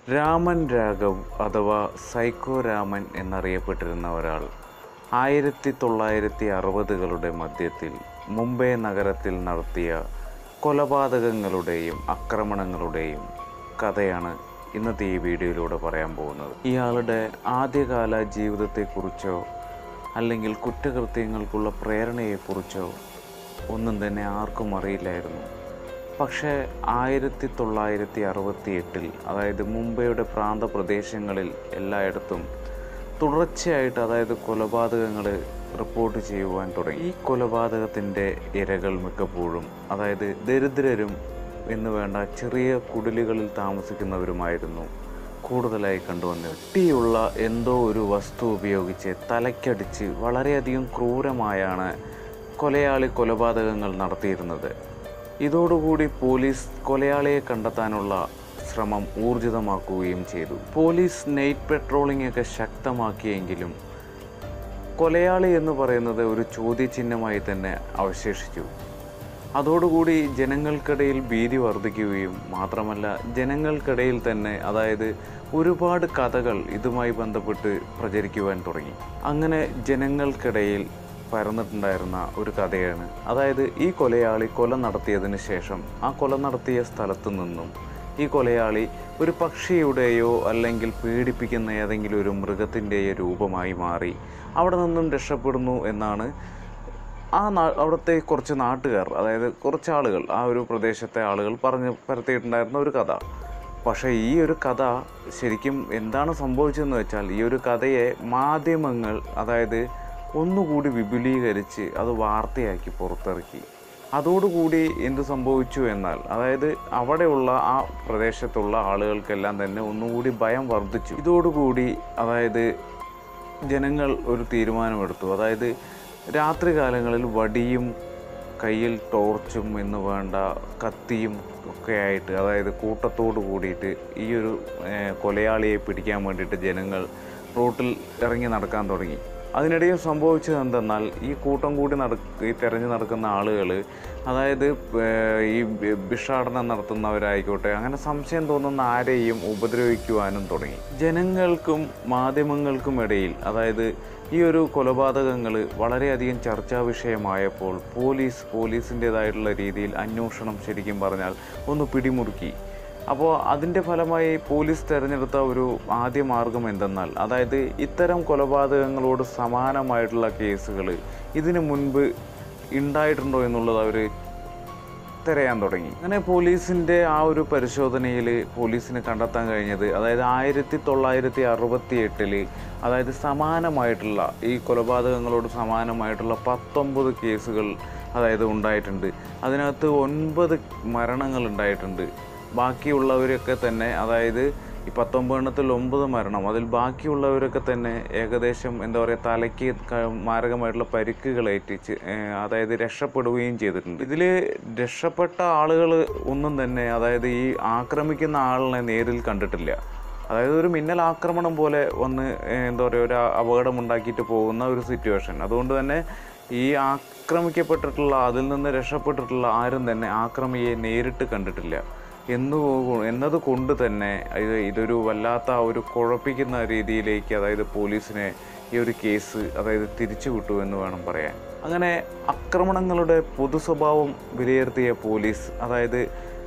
രാമൻ രാഘവ് അഥവാ സൈക്കോ രാമൻ എന്നറിയപ്പെട്ടിരുന്ന ഒരാൾ ആയിരത്തി തൊള്ളായിരത്തി അറുപതുകളുടെ മധ്യത്തിൽ മുംബൈ നഗരത്തിൽ നടത്തിയ കൊലപാതകങ്ങളുടെയും ആക്രമണങ്ങളുടെയും കഥയാണ് ഇന്നത്തെ ഈ വീഡിയോയിലൂടെ പറയാൻ പോകുന്നത് ഇയാളുടെ ആദ്യകാല ജീവിതത്തെക്കുറിച്ചോ അല്ലെങ്കിൽ കുറ്റകൃത്യങ്ങൾക്കുള്ള പ്രേരണയെക്കുറിച്ചോ ഒന്നും തന്നെ ആർക്കും അറിയില്ലായിരുന്നു പക്ഷേ ആയിരത്തി തൊള്ളായിരത്തി അറുപത്തി എട്ടിൽ അതായത് മുംബൈയുടെ പ്രാന്തപ്രദേശങ്ങളിൽ എല്ലായിടത്തും തുടർച്ചയായിട്ട് അതായത് കൊലപാതകങ്ങൾ റിപ്പോർട്ട് ചെയ്യുവാൻ തുടങ്ങി ഈ കൊലപാതകത്തിൻ്റെ ഇരകൾ മിക്കപ്പോഴും അതായത് ദരിദ്രരും എന്ന് വേണ്ട ചെറിയ കുടിലുകളിൽ താമസിക്കുന്നവരുമായിരുന്നു കൂടുതലായി കണ്ടുവന്നത് തീയുള്ള എന്തോ ഒരു വസ്തു ഉപയോഗിച്ച് തലയ്ക്കടിച്ച് വളരെയധികം ക്രൂരമായാണ് കൊലയാളി കൊലപാതകങ്ങൾ നടത്തിയിരുന്നത് ഇതോടുകൂടി പോലീസ് കൊലയാളിയെ കണ്ടെത്താനുള്ള ശ്രമം ഊർജിതമാക്കുകയും ചെയ്തു പോലീസ് നൈറ്റ് പെട്രോളിംഗ് ഒക്കെ ശക്തമാക്കിയെങ്കിലും കൊലയാളി എന്ന് പറയുന്നത് ഒരു ചോദ്യചിഹ്നമായി തന്നെ അവശേഷിച്ചു അതോടുകൂടി ജനങ്ങൾക്കിടയിൽ ഭീതി വർദ്ധിക്കുകയും മാത്രമല്ല ജനങ്ങൾക്കിടയിൽ തന്നെ അതായത് ഒരുപാട് കഥകൾ ഇതുമായി ബന്ധപ്പെട്ട് പ്രചരിക്കുവാൻ തുടങ്ങി അങ്ങനെ ജനങ്ങൾക്കിടയിൽ പരന്നിട്ടുണ്ടായിരുന്ന ഒരു കഥയാണ് അതായത് ഈ കൊലയാളി കൊല നടത്തിയതിന് ശേഷം ആ കൊല നടത്തിയ സ്ഥലത്തു നിന്നും ഈ കൊലയാളി ഒരു പക്ഷിയുടെയോ അല്ലെങ്കിൽ പീഡിപ്പിക്കുന്ന ഏതെങ്കിലും ഒരു മൃഗത്തിൻ്റെയോ രൂപമായി മാറി അവിടെ നിന്നും രക്ഷപ്പെടുന്നു എന്നാണ് ആ നാ അവിടുത്തെ കുറച്ച് നാട്ടുകാർ അതായത് കുറച്ച് ആളുകൾ ആ ഒരു പ്രദേശത്തെ ആളുകൾ പറഞ്ഞ് പരത്തിയിട്ടുണ്ടായിരുന്ന ഒരു കഥ പക്ഷേ ഈ ഒരു കഥ ശരിക്കും എന്താണ് സംഭവിച്ചതെന്ന് വെച്ചാൽ ഈ ഒരു കഥയെ മാധ്യമങ്ങൾ അതായത് ഒന്നുകൂടി വിപുലീകരിച്ച് അത് വാർത്തയാക്കി പുറത്തിറക്കി അതോടുകൂടി എന്ത് സംഭവിച്ചു എന്നാൽ അതായത് അവിടെയുള്ള ആ പ്രദേശത്തുള്ള ആളുകൾക്കെല്ലാം തന്നെ ഒന്നുകൂടി ഭയം വർദ്ധിച്ചു ഇതോടുകൂടി അതായത് ജനങ്ങൾ ഒരു തീരുമാനമെടുത്തു അതായത് രാത്രി കാലങ്ങളിൽ വടിയും കയ്യിൽ ടോർച്ചും എന്ന് വേണ്ട കത്തിയും ഒക്കെ ആയിട്ട് അതായത് കൂട്ടത്തോട് കൂടിയിട്ട് ഈ ഒരു ഏഹ്, കൊലയാളിയെ പിടിക്കാൻ വേണ്ടിയിട്ട് ജനങ്ങൾ റോട്ടിൽ ഇറങ്ങി നടക്കാൻ തുടങ്ങി അതിനിടയിൽ സംഭവിച്ചത് എന്തെന്നാൽ ഈ കൂട്ടം കൂടി നട ഈ തെരഞ്ഞു നടക്കുന്ന ആളുകൾ അതായത് ഏഹ്, ഈ ബി- ഭിക്ഷാടനം നടത്തുന്നവരായിക്കോട്ടെ അങ്ങനെ സംശയം തോന്നുന്ന ആരെയും ഉപദ്രവിക്കുവാനും തുടങ്ങി ജനങ്ങൾക്കും മാധ്യമങ്ങൾക്കും ഇടയിൽ അതായത് ഈ ഒരു കൊലപാതകങ്ങൾ വളരെയധികം ചർച്ചാ വിഷയമായപ്പോൾ പോലീസ് പോലീസിൻ്റെതായിട്ടുള്ള രീതിയിൽ അന്വേഷണം ശരിക്കും പറഞ്ഞാൽ ഒന്ന് പിടിമുറുക്കി അപ്പോൾ അതിൻ്റെ ഫലമായി പോലീസ് തിരഞ്ഞെടുത്ത ഒരു ആദ്യ മാർഗം എന്തെന്നാൽ അതായത് ഇത്തരം കൊലപാതകങ്ങളോട് സമാനമായിട്ടുള്ള കേസുകൾ ഇതിനു മുൻപ് ഉണ്ടായിട്ടുണ്ടോ എന്നുള്ളത് അവർ തിരയാൻ തുടങ്ങി അങ്ങനെ പോലീസിൻ്റെ ആ ഒരു പരിശോധനയിൽ പോലീസിന് കണ്ടെത്താൻ കഴിഞ്ഞത് അതായത് ആയിരത്തി തൊള്ളായിരത്തി അറുപത്തി എട്ടില് അതായത് സമാനമായിട്ടുള്ള ഈ കൊലപാതകങ്ങളോട് സമാനമായിട്ടുള്ള പത്തൊമ്പത് കേസുകൾ അതായത് ഉണ്ടായിട്ടുണ്ട് അതിനകത്ത് ഒൻപത് മരണങ്ങൾ ഉണ്ടായിട്ടുണ്ട് ബാക്കിയുള്ളവരൊക്കെ തന്നെ അതായത് ഈ പത്തൊമ്പതെണ്ണത്തിൽ ഒമ്പത് മരണം അതിൽ ബാക്കിയുള്ളവരൊക്കെ തന്നെ ഏകദേശം എന്താ പറയുക തലയ്ക്ക് ക- മാരകമായിട്ടുള്ള പരിക്കുകളേറ്റ് ചെ- ഏഹ് അതായത് രക്ഷപ്പെടുകയും ചെയ്തിട്ടുണ്ട് ഇതിൽ രക്ഷപ്പെട്ട ആളുകൾ ഒന്നും തന്നെ അതായത് ഈ ആക്രമിക്കുന്ന ആളിനെ നേരിൽ കണ്ടിട്ടില്ല അതായത് ഒരു മിന്നൽ ആക്രമണം പോലെ വന്ന് ഏഹ് എന്താ പറയുക ഒരു അപകടം ഉണ്ടാക്കിയിട്ട് പോകുന്ന ഒരു സിറ്റുവേഷൻ അതുകൊണ്ട് തന്നെ ഈ ആക്രമിക്കപ്പെട്ടിട്ടുള്ള അതിൽ നിന്ന് രക്ഷപ്പെട്ടിട്ടുള്ള ആരും തന്നെ ആക്രമിയെ നേരിട്ട് കണ്ടിട്ടില്ല എന്ന് എന്നത് കൊണ്ട് തന്നെ ഇത് ഇതൊരു വല്ലാത്ത ഒരു കുഴപ്പിക്കുന്ന രീതിയിലേക്ക് അതായത് പോലീസിനെ ഈ ഒരു കേസ് അതായത് തിരിച്ചു വിട്ടു എന്ന് വേണം പറയാൻ അങ്ങനെ ആക്രമണങ്ങളുടെ പൊതു സ്വഭാവം വിലയിരുത്തിയ പോലീസ് അതായത്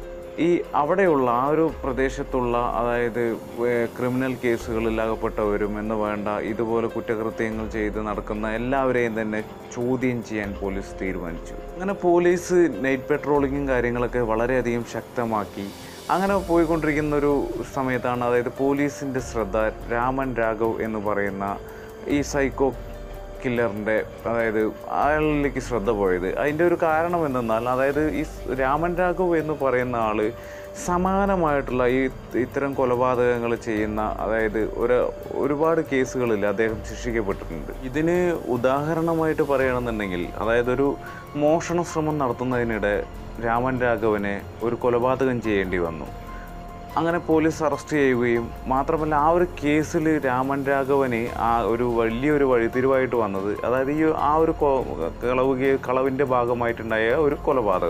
ഈ അവിടെയുള്ള ആ ഒരു പ്രദേശത്തുള്ള അതായത് ഏർ ക്രിമിനൽ കേസുകളിൽ അകപ്പെട്ടവരും എന്ന് വേണ്ട ഇതുപോലെ കുറ്റകൃത്യങ്ങൾ ചെയ്ത് നടക്കുന്ന എല്ലാവരെയും തന്നെ ചോദ്യം ചെയ്യാൻ പോലീസ് തീരുമാനിച്ചു അങ്ങനെ പോലീസ് നൈറ്റ് പെട്രോളിങ്ങും കാര്യങ്ങളൊക്കെ വളരെയധികം ശക്തമാക്കി അങ്ങനെ പോയിക്കൊണ്ടിരിക്കുന്ന ഒരു സമയത്താണ് അതായത് പോലീസിൻ്റെ ശ്രദ്ധ രാമൻ രാഘവ് എന്ന് പറയുന്ന ഈ സൈക്കോ കില്ലറിൻ്റെ അതായത് അയാളിലേക്ക് ശ്രദ്ധ പോയത് അതിൻ്റെ ഒരു കാരണം എന്തെന്നാൽ അതായത് ഈ സ് രാമൻ രാഘവ് എന്ന് പറയുന്ന ആൾ സമാനമായിട്ടുള്ള ഈ ഇത്തരം കൊലപാതകങ്ങൾ ചെയ്യുന്ന അതായത് ഒരു ഒരുപാട് കേസുകളിൽ അദ്ദേഹം ശിക്ഷിക്കപ്പെട്ടിട്ടുണ്ട് ഇതിന് ഉദാഹരണമായിട്ട് പറയുകയാണെന്നുണ്ടെങ്കിൽ അതായത് ഒരു മോഷണ ശ്രമം നടത്തുന്നതിനിടെ രാമൻ രാഘവനെ ഒരു കൊലപാതകം ചെയ്യേണ്ടി വന്നു അങ്ങനെ പോലീസ് അറസ്റ്റ് ചെയ്യുകയും മാത്രമല്ല ആ ഒരു കേസിൽ രാമൻ രാഘവന് ആ ഒരു വലിയൊരു വഴിത്തിരിവായിട്ട് വന്നത് അതായത് ഈ ആ ഒരു കൊ- കളവ് കേ- കളവിൻ്റെ ഭാഗമായിട്ടുണ്ടായ ഒരു കൊലപാതകം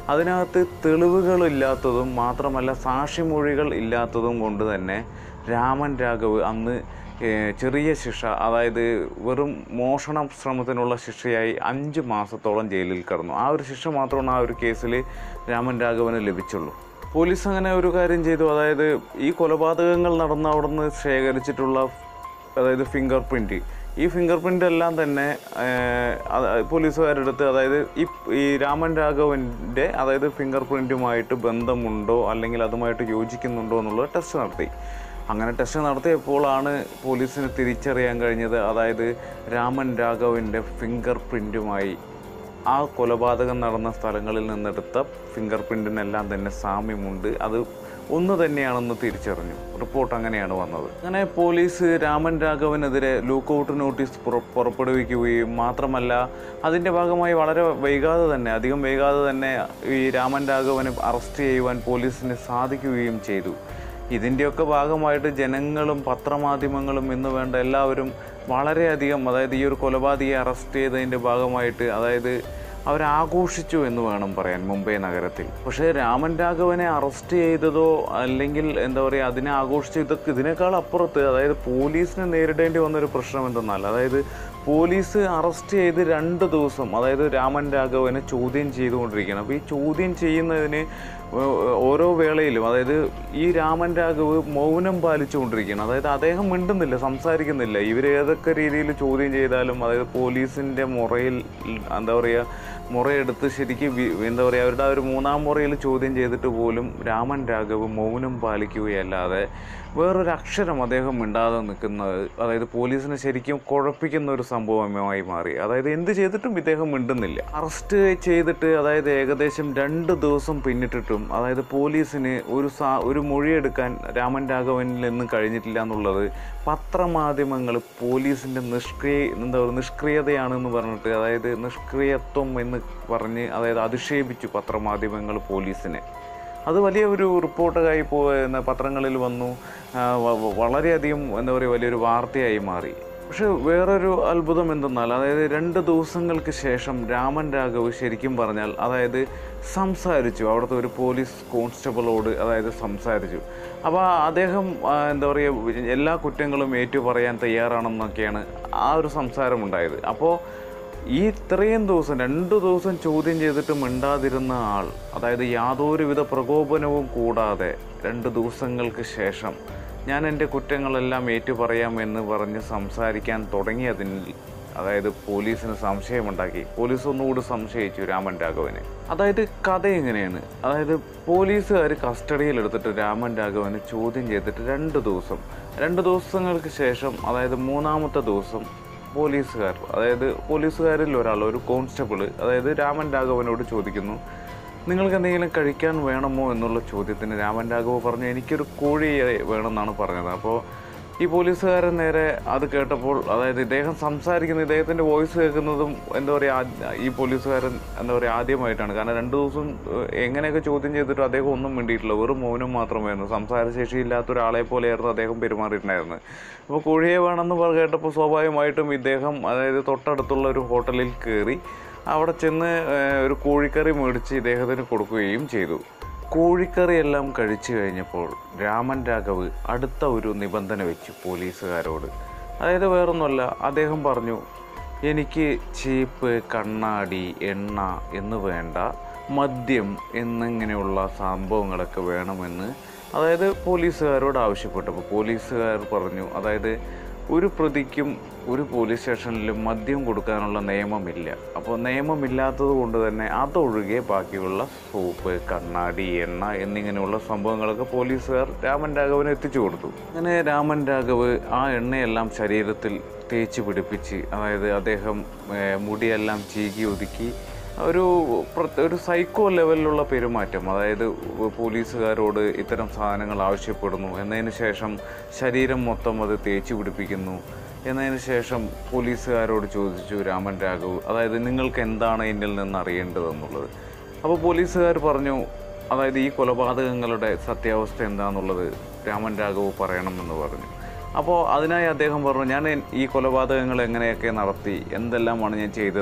അതിനകത്ത് തെളിവുകളില്ലാത്തതും മാത്രമല്ല സാക്ഷിമൊഴികൾ ഇല്ലാത്തതും കൊണ്ട് തന്നെ രാമൻ രാഘവ് അന്ന് ഏഹ്, ചെറിയ ശിക്ഷ അതായത് വെറും മോഷണ ശ്രമത്തിനുള്ള ശിക്ഷയായി അഞ്ച് മാസത്തോളം ജയിലിൽ കിടന്നു ആ ഒരു ശിക്ഷ മാത്രമാണ് ആ ഒരു കേസിൽ രാമൻ രാഘവന് ലഭിച്ചുള്ളൂ പോലീസ് അങ്ങനെ ഒരു കാര്യം ചെയ്തു അതായത് ഈ കൊലപാതകങ്ങൾ നടന്ന അവിടുന്ന് ശേഖരിച്ചിട്ടുള്ള അതായത് ഫിംഗർ പ്രിൻറ്റ് ഈ ഫിംഗർ പ്രിൻ്റ് എല്ലാം തന്നെ ഏഹ്, അത് പോലീസുകാരെടുത്ത് അതായത് ഈ ഈ രാമൻ രാഘവൻ്റെ അതായത് ഫിംഗർ പ്രിൻറ്റുമായിട്ട് ബന്ധമുണ്ടോ അല്ലെങ്കിൽ അതുമായിട്ട് യോജിക്കുന്നുണ്ടോ എന്നുള്ള ടെസ്റ്റ് നടത്തി അങ്ങനെ ടെസ്റ്റ് നടത്തിയപ്പോഴാണ് പോലീസിന് തിരിച്ചറിയാൻ കഴിഞ്ഞത് അതായത് രാമൻ രാഘവൻ്റെ ഫിംഗർ പ്രിൻറ്റുമായി ആ കൊലപാതകം നടന്ന സ്ഥലങ്ങളിൽ നിന്നെടുത്ത ഫിംഗർ പ്രിൻറ്റിനെല്ലാം തന്നെ സാമ്യമുണ്ട് അത് ഒന്ന് തന്നെയാണെന്ന് തിരിച്ചറിഞ്ഞു റിപ്പോർട്ട് അങ്ങനെയാണ് വന്നത് അങ്ങനെ പോലീസ് രാമൻ രാഘവനെതിരെ ലൂക്കൗട്ട് നോട്ടീസ് പുറ- പുറപ്പെടുവിക്കുകയും മാത്രമല്ല അതിൻ്റെ ഭാഗമായി വളരെ വൈകാതെ തന്നെ അധികം വൈകാതെ തന്നെ ഈ രാമൻ രാഘവനെ അറസ്റ്റ് ചെയ്യുവാൻ പോലീസിന് സാധിക്കുകയും ചെയ്തു ഇതിൻ്റെയൊക്കെ ഭാഗമായിട്ട് ജനങ്ങളും പത്രമാധ്യമങ്ങളും എന്ന് വേണ്ട എല്ലാവരും വളരെയധികം അതായത് ഈ ഒരു കൊലപാതകയെ അറസ്റ്റ് ചെയ്തതിൻ്റെ ഭാഗമായിട്ട് അതായത് അവരാഘോഷിച്ചു എന്ന് വേണം പറയാൻ മുംബൈ നഗരത്തിൽ പക്ഷേ രാമൻ രാഘവനെ അറസ്റ്റ് ചെയ്തതോ അല്ലെങ്കിൽ എന്താ പറയുക അതിനെ ആഘോഷിച്ചു ഇതൊക്കെ ഇതിനേക്കാൾ അപ്പുറത്ത് അതായത് പോലീസിന് നേരിടേണ്ടി വന്നൊരു പ്രശ്നം എന്തെന്നാൽ അതായത് പോലീസ് അറസ്റ്റ് ചെയ്ത് രണ്ട് ദിവസം അതായത് രാമൻ രാഘവനെ ചോദ്യം ചെയ്തുകൊണ്ടിരിക്കുകയാണ് അപ്പോൾ ഈ ചോദ്യം ചെയ്യുന്നതിന് ഓ- ഓരോ വേളയിലും അതായത് ഈ രാമൻ രാഘവ് മൗനം പാലിച്ചുകൊണ്ടിരിക്കുകയാണ് അതായത് അദ്ദേഹം മിണ്ടുന്നില്ല സംസാരിക്കുന്നില്ല ഇവർ ഏതൊക്കെ രീതിയിൽ ചോദ്യം ചെയ്താലും അതായത് പോലീസിൻ്റെ മുറയിൽ എന്താ പറയുക മുറയെടുത്ത് ശരിക്കും വി- എന്താ പറയുക അവരുടെ ആ ഒരു മൂന്നാം മുറയിൽ ചോദ്യം ചെയ്തിട്ട് പോലും രാമൻ രാഘവ് മൗനം പാലിക്കുകയല്ലാതെ വേറൊരു അക്ഷരം അദ്ദേഹം മിണ്ടാതെ നിൽക്കുന്നത് അതായത് പോലീസിനെ ശരിക്കും കുഴപ്പിക്കുന്ന ഒരു സംഭവമായി മാറി അതായത് എന്ത് ചെയ്തിട്ടും ഇദ്ദേഹം മിണ്ടുന്നില്ല അറസ്റ്റ് ചെയ്തിട്ട് അതായത് ഏകദേശം രണ്ട് ദിവസം പിന്നിട്ടിട്ടും അതായത് പോലീസിന് ഒരു സാ ഒരു മൊഴിയെടുക്കാൻ രാമൻ രാഘവനിൽ നിന്നും കഴിഞ്ഞിട്ടില്ല എന്നുള്ളത് പത്രമാധ്യമങ്ങൾ പോലീസിൻ്റെ നിഷ്ക്രിയ എന്താ പറയുക നിഷ്ക്രിയതയാണെന്ന് പറഞ്ഞിട്ട് അതായത് നിഷ്ക്രിയത്വം എന്ന് പറഞ്ഞ് അതായത് അധിക്ഷേപിച്ചു പത്രമാധ്യമങ്ങൾ പോലീസിനെ അത് വലിയ ഒരു റിപ്പോർട്ടായി പോ എന്ന പത്രങ്ങളിൽ വന്നു ആ, വ- വ- വളരെയധികം എന്താ പറയുക വലിയൊരു വാർത്തയായി മാറി പക്ഷെ വേറൊരു അത്ഭുതം എന്തെന്നാൽ അതായത് രണ്ട് ദിവസങ്ങൾക്ക് ശേഷം രാമൻ രാഘവ് ശരിക്കും പറഞ്ഞാൽ അതായത് സംസാരിച്ചു അവിടുത്തെ ഒരു പോലീസ് കോൺസ്റ്റബിളോട് അതായത് സംസാരിച്ചു അപ്പോൾ അദ്ദേഹം ആ, എന്താ പറയുക എല്ലാ കുറ്റങ്ങളും ഏറ്റു പറയാൻ തയ്യാറാണെന്നൊക്കെയാണ് ആ ഒരു സംസാരമുണ്ടായത് അപ്പോൾ ഈ ഇത്രയും ദിവസം രണ്ടു ദിവസം ചോദ്യം ചെയ്തിട്ട് മിണ്ടാതിരുന്ന ആൾ അതായത് യാതൊരുവിധ പ്രകോപനവും കൂടാതെ രണ്ട് ദിവസങ്ങൾക്ക് ശേഷം ഞാൻ എൻ്റെ കുറ്റങ്ങളെല്ലാം ഏറ്റുപറയാം എന്ന് പറഞ്ഞ് സംസാരിക്കാൻ തുടങ്ങിയതിൽ അതായത് പോലീസിന് സംശയമുണ്ടാക്കി പോലീസ് ഒന്നുകൂടി സംശയിച്ചു രാമൻ രാഘവനെ അതായത് കഥ എങ്ങനെയാണ് അതായത് പോലീസുകാർ കസ്റ്റഡിയിൽ എടുത്തിട്ട് രാമൻ രാഘവനെ ചോദ്യം ചെയ്തിട്ട് രണ്ട് ദിവസം രണ്ട് ദിവസങ്ങൾക്ക് ശേഷം അതായത് മൂന്നാമത്തെ ദിവസം പോലീസുകാർ അതായത് പോലീസുകാരിൽ ഒരാൾ ഒരു കോൺസ്റ്റബിൾ അതായത് രാമൻ രാഘവനോട് ചോദിക്കുന്നു നിങ്ങൾക്ക് എന്തെങ്കിലും കഴിക്കാൻ വേണമോ എന്നുള്ള ചോദ്യത്തിന് രാമൻ രാഘവ് പറഞ്ഞു എനിക്കൊരു കോഴി വേണമെന്നാണ് പറഞ്ഞത് അപ്പോൾ ഈ പോലീസുകാരൻ നേരെ അത് കേട്ടപ്പോൾ അതായത് ഇദ്ദേഹം സംസാരിക്കുന്ന ഇദ്ദേഹത്തിൻ്റെ വോയിസ് കേൾക്കുന്നതും എന്താ പറയുക ഈ പോലീസുകാരൻ എന്താ പറയുക ആദ്യമായിട്ടാണ് കാരണം രണ്ട് ദിവസം ഏഹ്, എങ്ങനെയൊക്കെ ചോദ്യം ചെയ്തിട്ടും അദ്ദേഹം ഒന്നും മിണ്ടിയിട്ടില്ല വെറും മൗനം മാത്രമായിരുന്നു സംസാരശേഷി ഇല്ലാത്ത ഒരാളെ പോലെയായിരുന്നു അദ്ദേഹം പെരുമാറിയിട്ടുണ്ടായിരുന്നത് അപ്പോൾ കോഴിയെ വേണമെന്ന് പറ- കേട്ടപ്പോൾ സ്വാഭാവികമായിട്ടും ഇദ്ദേഹം അതായത് തൊട്ടടുത്തുള്ള ഒരു ഹോട്ടലിൽ കയറി അവിടെ ചെന്ന് ഏഹ്, ഒരു കോഴിക്കറി മേടിച്ച് ഇദ്ദേഹത്തിന് കൊടുക്കുകയും ചെയ്തു കോഴിക്കറി എല്ലാം കഴിച്ചു കഴിഞ്ഞപ്പോൾ രാമൻ രാഘവ് അടുത്ത ഒരു നിബന്ധന വെച്ചു പോലീസുകാരോട് അതായത് വേറൊന്നുമല്ല അദ്ദേഹം പറഞ്ഞു എനിക്ക് ചീപ്പ് കണ്ണാടി എണ്ണ എന്ന് വേണ്ട മദ്യം എന്നിങ്ങനെയുള്ള സംഭവങ്ങളൊക്കെ വേണമെന്ന് അതായത് പോലീസുകാരോട് ആവശ്യപ്പെട്ടു അപ്പോൾ പോലീസുകാർ പറഞ്ഞു അതായത് ഒരു പ്രതിക്കും ഒരു പോലീസ് സ്റ്റേഷനിലും മദ്യം കൊടുക്കാനുള്ള നിയമമില്ല അപ്പോൾ നിയമമില്ലാത്തത് കൊണ്ട് തന്നെ അതൊഴികെ ബാക്കിയുള്ള സോപ്പ് കണ്ണാടി എണ്ണ എന്നിങ്ങനെയുള്ള സംഭവങ്ങളൊക്കെ പോലീസുകാർ രാമൻ രാഘവന് എത്തിച്ചു കൊടുത്തു അങ്ങനെ രാമൻ രാഘവ് ആ എണ്ണയെല്ലാം ശരീരത്തിൽ തേച്ച് പിടിപ്പിച്ച് അതായത് അദ്ദേഹം ഏഹ്, മുടിയെല്ലാം ചീകി ഒതുക്കി ഒരു പ്രത്യ- ഒരു സൈക്കോ ലെവലിലുള്ള പെരുമാറ്റം അതായത് പോലീസുകാരോട് ഇത്തരം സാധനങ്ങൾ ആവശ്യപ്പെടുന്നു എന്നതിന് ശേഷം ശരീരം മൊത്തം അത് തേച്ച് പിടിപ്പിക്കുന്നു എന്നതിന് ശേഷം പോലീസുകാരോട് ചോദിച്ചു രാമൻ രാഘവ് അതായത് നിങ്ങൾക്ക് എന്താണ് എന്നിൽ നിന്ന് അറിയേണ്ടതെന്നുള്ളത് അപ്പോൾ പോലീസുകാർ പറഞ്ഞു അതായത് ഈ കൊലപാതകങ്ങളുടെ സത്യാവസ്ഥ എന്താണെന്നുള്ളത് രാമൻ രാഘവ് പറയണമെന്ന് പറഞ്ഞു അപ്പോൾ അതിനായി അദ്ദേഹം പറഞ്ഞു ഞാൻ എൻ- ഈ കൊലപാതകങ്ങൾ എങ്ങനെയൊക്കെ നടത്തി എന്തെല്ലാമാണ് ഞാൻ ചെയ്തത്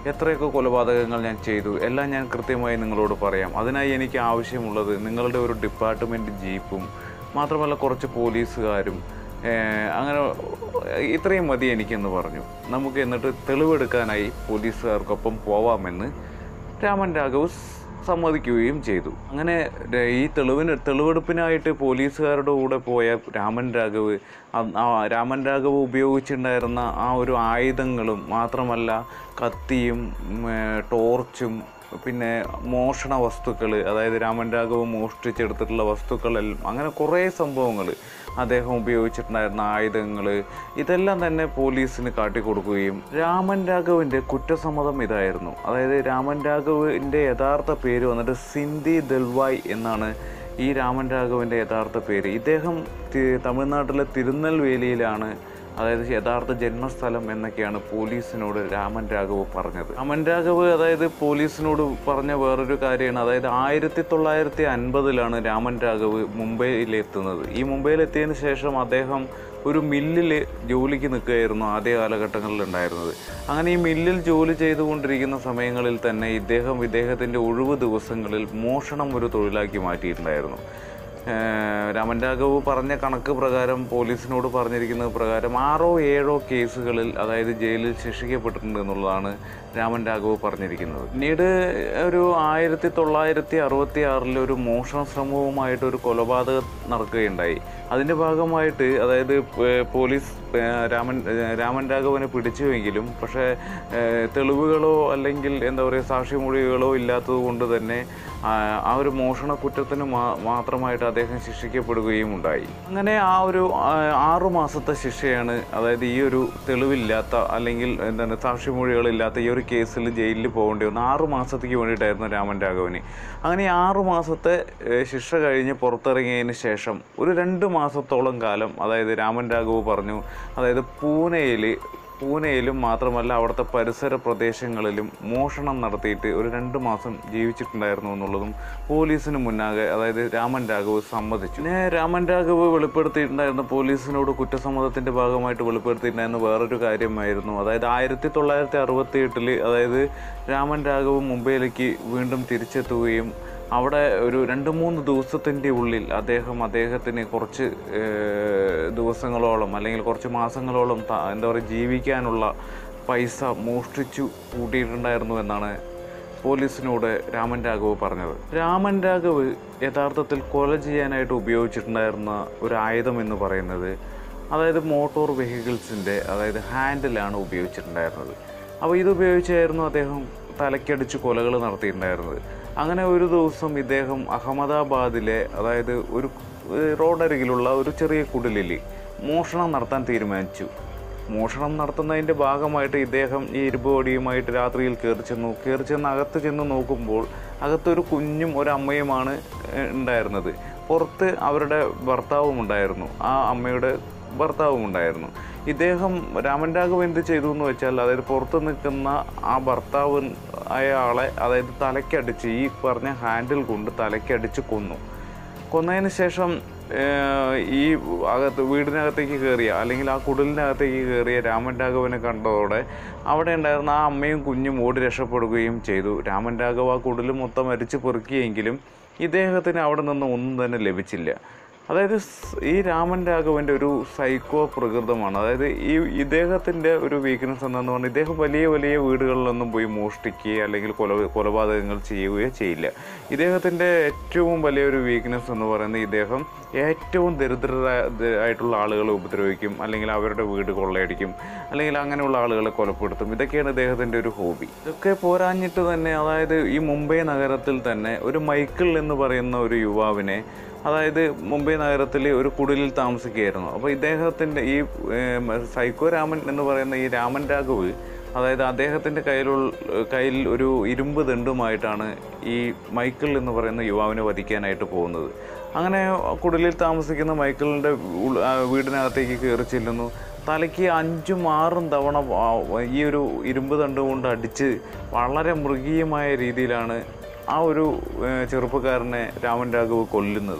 എത്രയൊക്കെ കൊലപാതകങ്ങൾ ഞാൻ ചെയ്തു എല്ലാം ഞാൻ കൃത്യമായി നിങ്ങളോട് പറയാം അതിനായി എനിക്ക് ആവശ്യമുള്ളത് നിങ്ങളുടെ ഒരു ഡിപ്പാർട്ട്മെൻറ്റ് ജീപ്പും മാത്രമല്ല കുറച്ച് പോലീസുകാരും ഏഹ്, അങ്ങനെ ഇത്രയും മതി എനിക്കെന്ന് പറഞ്ഞു നമുക്ക് എന്നിട്ട് തെളിവെടുക്കാനായി പോലീസുകാർക്കൊപ്പം പോവാമെന്ന് രാമൻ രാഘവ് സ് സമ്മതിക്കുകയും ചെയ്തു അങ്ങനെ ര- ഈ തെളിവിന് തെളിവെടുപ്പിനായിട്ട് പോലീസുകാരുടെ കൂടെ പോയ രാമൻ രാഘവ് അ- ആ രാമൻ രാഘവ് ഉപയോഗിച്ചിട്ടുണ്ടായിരുന്ന ആ ഒരു ആയുധങ്ങളും മാത്രമല്ല കത്തിയും ഉം, ഏ, ടോർച്ചും പിന്നെ മോഷണ വസ്തുക്കൾ അതായത് രാമൻ രാഘവ് മോഷ്ടിച്ചെടുത്തിട്ടുള്ള വസ്തുക്കളെല്ലാം അങ്ങനെ കുറേ സംഭവങ്ങൾ അദ്ദേഹം ഉപയോഗിച്ചിട്ടുണ്ടായിരുന്ന ആയുധങ്ങൾ ഇതെല്ലാം തന്നെ പോലീസിന് കാട്ടിക്കൊടുക്കുകയും രാമൻ രാഘവിൻ്റെ കുറ്റസമ്മതം ഇതായിരുന്നു അതായത് രാമൻ രാഘവിൻ്റെ യഥാർത്ഥ പേര് വന്നിട്ട് സിന്ധി ദൽവായ് എന്നാണ് ഈ രാമൻ രാഘവിൻ്റെ യഥാർത്ഥ പേര് ഇദ്ദേഹം തി- തമിഴ്നാട്ടിലെ തിരുനെൽവേലിയിലാണ് അതായത് യഥാർത്ഥ ജന്മസ്ഥലം എന്നൊക്കെയാണ് പോലീസിനോട് രാമൻ രാഘവ് പറഞ്ഞത് രാമൻ രാഘവ് അതായത് പോലീസിനോട് പറഞ്ഞ വേറൊരു കാര്യമാണ് അതായത് ആയിരത്തി തൊള്ളായിരത്തി അൻപതിലാണ് രാമൻ രാഘവ് മുംബൈയിലെത്തുന്നത് ഈ മുംബൈയിലെത്തിയതിന് ശേഷം അദ്ദേഹം ഒരു മില്ലിൽ ജോലിക്ക് നിൽക്കുകയായിരുന്നു ആദ്യ കാലഘട്ടങ്ങളിൽ ഉണ്ടായിരുന്നത് അങ്ങനെ ഈ മില്ലിൽ ജോലി ചെയ്തുകൊണ്ടിരിക്കുന്ന സമയങ്ങളിൽ തന്നെ ഇദ്ദേഹം ഇദ്ദേഹത്തിൻ്റെ ഒഴിവ് ദിവസങ്ങളിൽ മോഷണം ഒരു തൊഴിലാക്കി മാറ്റിയിട്ടുണ്ടായിരുന്നു ഏഹ് രാമൻ രാഘവ് പറഞ്ഞ കണക്ക് പ്രകാരം പോലീസിനോട് പറഞ്ഞിരിക്കുന്നത് പ്രകാരം ആറോ ഏഴോ കേസുകളിൽ അതായത് ജയിലിൽ ശിക്ഷിക്കപ്പെട്ടിട്ടുണ്ട് എന്നുള്ളതാണ് രാമൻ രാഘവ് പറഞ്ഞിരിക്കുന്നത് പിന്നീട് ഒരു ആയിരത്തി തൊള്ളായിരത്തി അറുപത്തി ആറിൽ ഒരു മോഷണ ശ്രമവുമായിട്ട് ഒരു കൊലപാതകം നടക്കുകയുണ്ടായി അതിൻ്റെ ഭാഗമായിട്ട് അതായത് ഏഹ് പോലീസ് ഏഹ് രാമൻ ഏഹ് രാമൻ രാഘവനെ പിടിച്ചുവെങ്കിലും പക്ഷേ ഏഹ് തെളിവുകളോ അല്ലെങ്കിൽ എന്താ പറയുക സാക്ഷിമൊഴികളോ ഇല്ലാത്തത് കൊണ്ട് തന്നെ ആ ആ ഒരു മോഷണ കുറ്റത്തിന് മാ- മാത്രമായിട്ട് അദ്ദേഹം ശിക്ഷിക്കപ്പെടുകയും ഉണ്ടായി അങ്ങനെ ആ ഒരു ആ, ആറു മാസത്തെ ശിക്ഷയാണ് അതായത് ഈ ഒരു തെളിവില്ലാത്ത അല്ലെങ്കിൽ എന്താണ് സാക്ഷിമൊഴികളില്ലാത്ത ഈ ഒരു കേസിൽ ജയിലിൽ പോകേണ്ടി വന്നു ആറു മാസത്തേക്ക് വേണ്ടിയിട്ടായിരുന്നു രാമൻ രാഘവന് അങ്ങനെ ഈ ആറു മാസത്തെ ഏഹ്, ശിക്ഷ കഴിഞ്ഞ് പുറത്തിറങ്ങിയതിന് ശേഷം ഒരു രണ്ട് മാസത്തോളം കാലം അതായത് രാമൻ രാഘവ് പറഞ്ഞു അതായത് പൂനെയിൽ പൂനെയിലും മാത്രമല്ല അവിടുത്തെ പരിസര പ്രദേശങ്ങളിലും മോഷണം നടത്തിയിട്ട് ഒരു രണ്ട് മാസം ജീവിച്ചിട്ടുണ്ടായിരുന്നു എന്നുള്ളതും പോലീസിന് മുന്നാകെ അതായത് രാമൻ രാഘവ് സമ്മതിച്ചു പിന്നെ രാമൻ രാഘവ് വെളിപ്പെടുത്തിയിട്ടുണ്ടായിരുന്ന പോലീസിനോട് കുറ്റസമ്മതത്തിന്റെ ഭാഗമായിട്ട് വെളിപ്പെടുത്തിയിട്ടുണ്ടായിരുന്ന വേറൊരു കാര്യമായിരുന്നു അതായത് ആയിരത്തി തൊള്ളായിരത്തി അറുപത്തി എട്ടില് അതായത് രാമൻ രാഘവ് മുംബൈയിലേക്ക് വീണ്ടും തിരിച്ചെത്തുകയും അവിടെ ഒരു രണ്ട് മൂന്ന് ദിവസത്തിൻ്റെ ഉള്ളിൽ അദ്ദേഹം അദ്ദേഹത്തിന് കുറച്ച് ഏഹ്, ദിവസങ്ങളോളം അല്ലെങ്കിൽ കുറച്ച് മാസങ്ങളോളം ത- എന്താ പറയുക ജീവിക്കാനുള്ള പൈസ മോഷ്ടിച്ചു കൂട്ടിയിട്ടുണ്ടായിരുന്നു എന്നാണ് പോലീസിനോട് രാമൻ രാഘവ് പറഞ്ഞത് രാമൻ രാഘവ് യഥാർത്ഥത്തിൽ കൊല ചെയ്യാനായിട്ട് ഉപയോഗിച്ചിട്ടുണ്ടായിരുന്ന ഒരു ആയുധം എന്ന് പറയുന്നത് അതായത് മോട്ടോർ വെഹിക്കിൾസിൻ്റെ അതായത് ഹാൻഡിലാണ് ഉപയോഗിച്ചിട്ടുണ്ടായിരുന്നത് അപ്പോൾ ഇത് ഉപയോഗിച്ചായിരുന്നു അദ്ദേഹം തലക്കടിച്ച് കൊലകൾ നടത്തിയിട്ടുണ്ടായിരുന്നത് അങ്ങനെ ഒരു ദിവസം ഇദ്ദേഹം അഹമ്മദാബാദിലെ അതായത് ഒരു ഏഹ് റോഡരികിലുള്ള ഒരു ചെറിയ കുടിലിൽ മോഷണം നടത്താൻ തീരുമാനിച്ചു മോഷണം നടത്തുന്നതിൻ്റെ ഭാഗമായിട്ട് ഇദ്ദേഹം ഈ ഇരുമ്പുവടിയുമായിട്ട് രാത്രിയിൽ കയറി ചെന്നു കയറി ചെന്ന് അകത്ത് ചെന്ന് നോക്കുമ്പോൾ അകത്തൊരു കുഞ്ഞും ഒരു അമ്മയുമാണ് ഏഹ്, ഉണ്ടായിരുന്നത് പുറത്ത് അവരുടെ ഭർത്താവും ഉണ്ടായിരുന്നു ആ അമ്മയുടെ ഭർത്താവും ഉണ്ടായിരുന്നു ഇദ്ദേഹം രാമൻ രാഘവ് എന്ത് ചെയ്തു എന്ന് വെച്ചാൽ അതായത് പുറത്ത് നിൽക്കുന്ന ആ ഭർത്താവ് ആയ ആളെ അതായത് തലക്കടിച്ച് ഈ പറഞ്ഞ ഹാൻഡിൽ കൊണ്ട് തലക്കടിച്ച് കൊന്നു കൊന്നതിന് ശേഷം ഏഹ്, ഈ അകത്ത് വീടിനകത്തേക്ക് കയറിയ അല്ലെങ്കിൽ ആ കുടിലിനകത്തേക്ക് കയറിയ രാമൻ രാഘവനെ കണ്ടതോടെ അവിടെ ഉണ്ടായിരുന്ന ആ അമ്മയും കുഞ്ഞും ഓടി രക്ഷപ്പെടുകയും ചെയ്തു രാമൻ രാഘവ് ആ കുടിൽ മൊത്തം അരിച്ചു പെറുക്കിയെങ്കിലും ഇദ്ദേഹത്തിന് അവിടെ നിന്ന് ഒന്നും തന്നെ ലഭിച്ചില്ല അതായത് സ് ഈ രാമൻ രാഘവൻ്റെ ഒരു സൈക്കോ പ്രകൃതമാണ് അതായത് ഈ ഇദ്ദേഹത്തിൻ്റെ ഒരു വീക്ക്നെസ് എന്താണെന്ന് പറഞ്ഞാൽ ഇദ്ദേഹം വലിയ വലിയ വീടുകളിലൊന്നും പോയി മോഷ്ടിക്കുകയോ അല്ലെങ്കിൽ കൊല കൊലപാതകങ്ങൾ ചെയ്യുകയോ ചെയ്യില്ല ഇദ്ദേഹത്തിൻ്റെ ഏറ്റവും വലിയൊരു വീക്ക്നെസ് എന്ന് പറയുന്നത് ഇദ്ദേഹം ഏറ്റവും ദരിദ്രരായിട്ടുള്ള ആളുകളെ ഉപദ്രവിക്കും അല്ലെങ്കിൽ അവരുടെ വീട് കൊള്ളയടിക്കും അല്ലെങ്കിൽ അങ്ങനെയുള്ള ആളുകളെ കൊലപ്പെടുത്തും ഇതൊക്കെയാണ് ഇദ്ദേഹത്തിൻ്റെ ഒരു ഹോബി ഇതൊക്കെ പോരാഞ്ഞിട്ട് തന്നെ അതായത് ഈ മുംബൈ നഗരത്തിൽ തന്നെ ഒരു മൈക്കിൾ എന്ന് പറയുന്ന ഒരു യുവാവിനെ അതായത് മുംബൈ നഗരത്തിൽ ഒരു കുടിലിൽ താമസിക്കുകയായിരുന്നു അപ്പോൾ ഇദ്ദേഹത്തിൻ്റെ ഈ ഏം, സൈക്കോ രാമൻ എന്ന് പറയുന്ന ഈ രാമൻ രാഘവ് അതായത് അദ്ദേഹത്തിൻ്റെ കയ്യിലുള്ള കയ്യിൽ ഒരു ഇരുമ്പ് ദണ്ടുമായിട്ടാണ് ഈ മൈക്കിൾ എന്ന് പറയുന്ന യുവാവിനെ വധിക്കാനായിട്ട് പോകുന്നത് അങ്ങനെ കുടിലിൽ താമസിക്കുന്ന മൈക്കിളിൻ്റെ ഉൾ- ആ വീടിനകത്തേക്ക് കയറി ചെല്ലുന്നു തലയ്ക്ക് അഞ്ചും ആറും തവണ വ- ഈ ഒരു ഇരുമ്പ് ദണ്ട് കൊണ്ട് അടിച്ച് വളരെ മൃഗീയമായ രീതിയിലാണ് ആ ഒരു ഏഹ്, ചെറുപ്പക്കാരനെ രാമൻ രാഘവ് കൊല്ലുന്നത്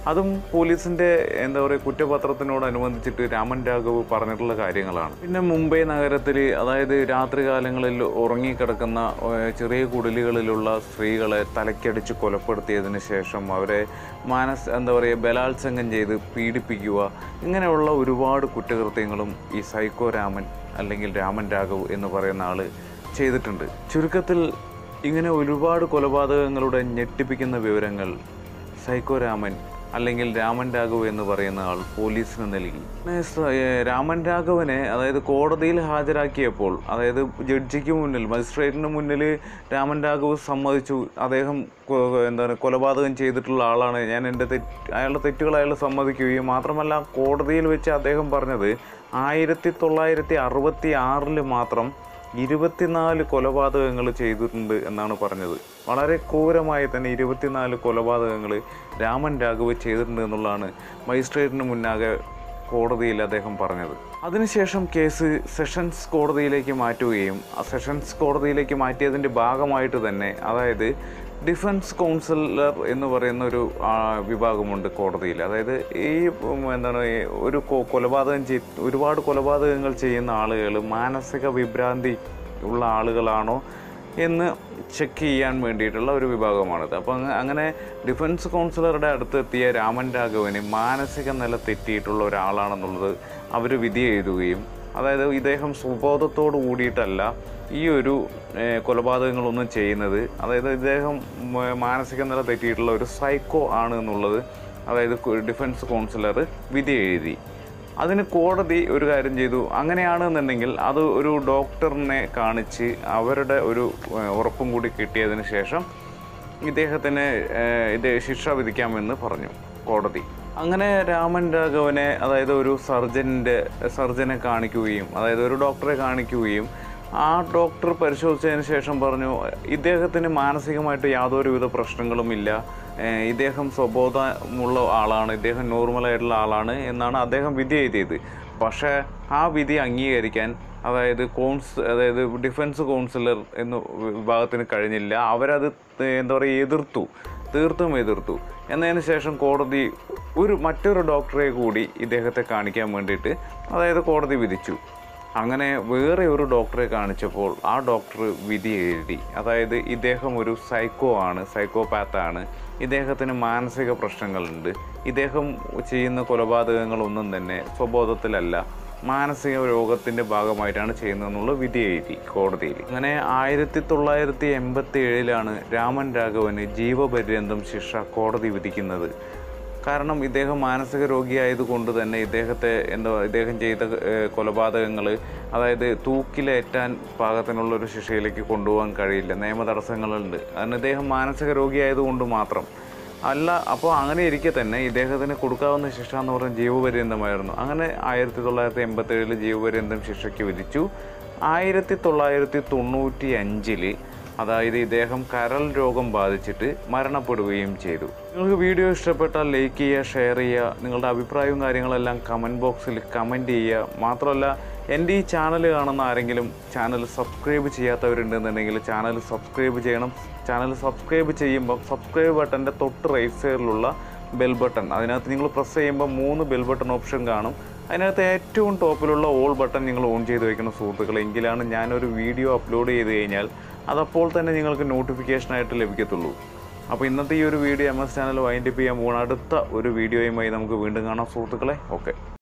അതും പോലീസിൻ്റെ എന്താ പറയുക കുറ്റപത്രത്തിനോടനുബന്ധിച്ചിട്ട് രാമൻ രാഘവ് പറഞ്ഞിട്ടുള്ള കാര്യങ്ങളാണ് പിന്നെ മുംബൈ നഗരത്തിൽ അതായത് രാത്രികാലങ്ങളിൽ ഉറങ്ങിക്കിടക്കുന്ന ഏഹ്, ചെറിയ കുടിലുകളിലുള്ള സ്ത്രീകളെ തലക്കടിച്ച് കൊലപ്പെടുത്തിയതിന് ശേഷം അവരെ മാനസ് എന്താ പറയുക ബലാത്സംഗം ചെയ്ത് പീഡിപ്പിക്കുക ഇങ്ങനെയുള്ള ഒരുപാട് കുറ്റകൃത്യങ്ങളും ഈ സൈക്കോ രാമൻ അല്ലെങ്കിൽ രാമൻ രാഘവ് എന്ന് പറയുന്ന ആൾ ചെയ്തിട്ടുണ്ട് ചുരുക്കത്തിൽ ഇങ്ങനെ ഒരുപാട് കൊലപാതകങ്ങളുടെ ഞെട്ടിപ്പിക്കുന്ന വിവരങ്ങൾ സൈക്കോ രാമൻ അല്ലെങ്കിൽ രാമൻ രാഘവ് എന്ന് പറയുന്ന ആൾ പോലീസിന് നൽകി പിന്നെ സ- ഏ, രാമൻ രാഘവനെ അതായത് കോടതിയിൽ ഹാജരാക്കിയപ്പോൾ അതായത് ജഡ്ജിക്ക് മുന്നിൽ മജിസ്ട്രേറ്റിന് മുന്നിൽ രാമൻ രാഘവ് സമ്മതിച്ചു അദ്ദേഹം കൊ- എന്താണ് കൊലപാതകം ചെയ്തിട്ടുള്ള ആളാണ് ഞാൻ എൻ്റെ തെറ്റ് അയാളുടെ തെറ്റുകൾ അയാൾ സമ്മതിക്കുകയും മാത്രമല്ല കോടതിയിൽ വെച്ച് അദ്ദേഹം പറഞ്ഞത് ആയിരത്തി തൊള്ളായിരത്തി അറുപത്തി ആറിൽ മാത്രം ഇരുപത്തിനാല് കൊലപാതകങ്ങൾ ചെയ്തിട്ടുണ്ട് എന്നാണ് പറഞ്ഞത് വളരെ ക്രൂരമായി തന്നെ ഇരുപത്തിനാല് കൊലപാതകങ്ങൾ രാമൻ രാഘവ് ചെയ്തിട്ടുണ്ട് എന്നുള്ളതാണ് മജിസ്ട്രേറ്റിന് മുന്നാകെ കോടതിയിൽ അദ്ദേഹം പറഞ്ഞത് അതിനുശേഷം കേസ് സെഷൻസ് കോടതിയിലേക്ക് മാറ്റുകയും ആ സെഷൻസ് കോടതിയിലേക്ക് മാറ്റിയതിൻ്റെ ഭാഗമായിട്ട് തന്നെ അതായത് ഡിഫൻസ് കൗൺസിലർ എന്ന് പറയുന്ന ഒരു ആ, വിഭാഗമുണ്ട് കോടതിയിൽ അതായത് ഈ ഉം, എന്താണ് ഈ ഒരു കൊ- കൊലപാതകം ചെയ് ഒരുപാട് കൊലപാതകങ്ങൾ ചെയ്യുന്ന ആളുകൾ മാനസിക വിഭ്രാന്തി ഉള്ള ആളുകളാണോ എന്ന് ചെക്ക് ചെയ്യാൻ വേണ്ടിയിട്ടുള്ള ഒരു വിഭാഗമാണിത് അപ്പോൾ അങ്ങ- അങ്ങനെ ഡിഫൻസ് കൗൺസിലറുടെ അടുത്തെത്തിയ രാമൻ രാഘവന് മാനസിക നില തെറ്റിയിട്ടുള്ള ഒരാളാണെന്നുള്ളത് അവർ വിധി എഴുതുകയും അതായത് ഇദ്ദേഹം സ്വബോധത്തോട് കൂടിയിട്ടല്ല ഈ ഒരു ഏഹ്, കൊലപാതകങ്ങളൊന്നും ചെയ്യുന്നത് അതായത് ഇദ്ദേഹം മ- മാനസിക നില തെറ്റിയിട്ടുള്ള ഒരു സൈക്കോ ആണ് എന്നുള്ളത് അതായത് കു- ഡിഫൻസ് കൗൺസിലർ വിധി എഴുതി അതിന് കോടതി ഒരു കാര്യം ചെയ്തു അങ്ങനെയാണെന്നുണ്ടെങ്കിൽ അത് ഒരു ഡോക്ടറിനെ കാണിച്ച് അവരുടെ ഒരു ഏഹ്, ഉറപ്പും കൂടി കിട്ടിയതിന് ശേഷം ഇദ്ദേഹത്തിന് ഏഹ്, ഇത് ശിക്ഷ വിധിക്കാമെന്ന് പറഞ്ഞു കോടതി അങ്ങനെ രാമൻ രാഘവനെ അതായത് ഒരു സർജൻ്റെ സർജനെ കാണിക്കുകയും അതായത് ഒരു ഡോക്ടറെ കാണിക്കുകയും ആ ഡോക്ടർ പരിശോധിച്ചതിന് ശേഷം പറഞ്ഞു ഇദ്ദേഹത്തിന് മാനസികമായിട്ട് യാതൊരുവിധ പ്രശ്നങ്ങളുമില്ല ഏഹ് ഇദ്ദേഹം സ്വബോധമുള്ള ആളാണ് ഇദ്ദേഹം നോർമലായിട്ടുള്ള ആളാണ് എന്നാണ് അദ്ദേഹം വിധി എഴുതിയത് പക്ഷേ ആ വിധി അംഗീകരിക്കാൻ അതായത് കോൺസ് അതായത് ഡിഫൻസ് കൗൺസിലർ എന്ന വിഭാഗത്തിന് കഴിഞ്ഞില്ല അവരത് എന്താ പറയുക എതിർത്തു തീർത്തും എതിർത്തു എന്നതിന് ശേഷം കോടതി ഒരു മറ്റൊരു ഡോക്ടറെ കൂടി ഇദ്ദേഹത്തെ കാണിക്കാൻ വേണ്ടിയിട്ട് അതായത് കോടതി വിധിച്ചു അങ്ങനെ വേറെ ഒരു ഡോക്ടറെ കാണിച്ചപ്പോൾ ആ ഡോക്ടർ വിധി എഴുതി അതായത് ഇദ്ദേഹം ഒരു സൈക്കോ ആണ് സൈക്കോപാത്താണ് ഇദ്ദേഹത്തിന് മാനസിക പ്രശ്നങ്ങളുണ്ട് ഇദ്ദേഹം ചെയ്യുന്ന കൊലപാതകങ്ങളൊന്നും തന്നെ സ്വബോധത്തിലല്ല മാനസിക രോഗത്തിൻ്റെ ഭാഗമായിട്ടാണ് ചെയ്യുന്നതെന്നുള്ള വിധി എഴുതി കോടതിയിൽ അങ്ങനെ ആയിരത്തി തൊള്ളായിരത്തി എൺപത്തി ഏഴിലാണ് രാമൻ രാഘവന് ജീവപര്യന്തം ശിക്ഷ കോടതി വിധിക്കുന്നത് കാരണം ഇദ്ദേഹം മാനസിക രോഗിയായതുകൊണ്ട് തന്നെ ഇദ്ദേഹത്തെ എന്താ ഇദ്ദേഹം ചെയ്ത കൊലപാതകങ്ങൾ അതായത് തൂക്കിലേറ്റാൻ പാകത്തിനുള്ള ഒരു ശിക്ഷയിലേക്ക് കൊണ്ടുപോകാൻ കഴിയില്ല നിയമ തടസ്സങ്ങളുണ്ട് കാരണം ഇദ്ദേഹം മാനസിക രോഗിയായതുകൊണ്ട് മാത്രം അല്ല അപ്പോൾ അങ്ങനെ ഇരിക്കെ തന്നെ ഇദ്ദേഹത്തിന് കൊടുക്കാവുന്ന ശിക്ഷ എന്ന് പറഞ്ഞാൽ ജീവപര്യന്തമായിരുന്നു അങ്ങനെ ആയിരത്തി തൊള്ളായിരത്തി എൺപത്തി ഏഴിൽ ജീവപര്യന്തം ശിക്ഷയ്ക്ക് വിധിച്ചു ആയിരത്തി തൊള്ളായിരത്തി തൊണ്ണൂറ്റി അഞ്ചില് അതായത് ഇദ്ദേഹം കരൾ രോഗം ബാധിച്ചിട്ട് മരണപ്പെടുകയും ചെയ്തു നിങ്ങൾക്ക് വീഡിയോ ഇഷ്ടപ്പെട്ടാൽ ലൈക്ക് ചെയ്യുക ഷെയർ ചെയ്യുക നിങ്ങളുടെ അഭിപ്രായവും കാര്യങ്ങളെല്ലാം കമൻറ്റ് ബോക്സിൽ കമൻറ്റ് ചെയ്യുക മാത്രമല്ല എൻ്റെ ഈ ചാനൽ കാണുന്ന ആരെങ്കിലും ചാനൽ സബ്സ്ക്രൈബ് ചെയ്യാത്തവരുണ്ടെന്നുണ്ടെങ്കിൽ ചാനൽ സബ്സ്ക്രൈബ് ചെയ്യണം ചാനൽ സബ്സ്ക്രൈബ് ചെയ്യുമ്പോൾ സബ്സ്ക്രൈബ് ബട്ടൻ്റെ തൊട്ട് റൈറ്റ് സൈഡിലുള്ള ബെൽ ബട്ടൺ അതിനകത്ത് നിങ്ങൾ പ്രസ് ചെയ്യുമ്പോൾ മൂന്ന് ബെൽ ബട്ടൺ ഓപ്ഷൻ കാണും അതിനകത്ത് ഏറ്റവും ടോപ്പിലുള്ള ഓൾ ബട്ടൺ നിങ്ങൾ ഓൺ ചെയ്ത് വെക്കണം സുഹൃത്തുക്കളെ എങ്കിലാണ് ഞാനൊരു വീഡിയോ അപ്ലോഡ് ചെയ്ത് കഴിഞ്ഞാൽ അതപ്പോൾ തന്നെ നിങ്ങൾക്ക് നോട്ടിഫിക്കേഷനായിട്ട് ലഭിക്കത്തുള്ളൂ അപ്പോൾ ഇന്നത്തെ ഈ ഒരു video M S channel wind up ചെയ്യാൻ പോകുന്ന അടുത്ത ഒരു വീഡിയോയുമായി നമുക്ക് വീണ്ടും കാണാം സുഹൃത്തുക്കളെ ഓക്കെ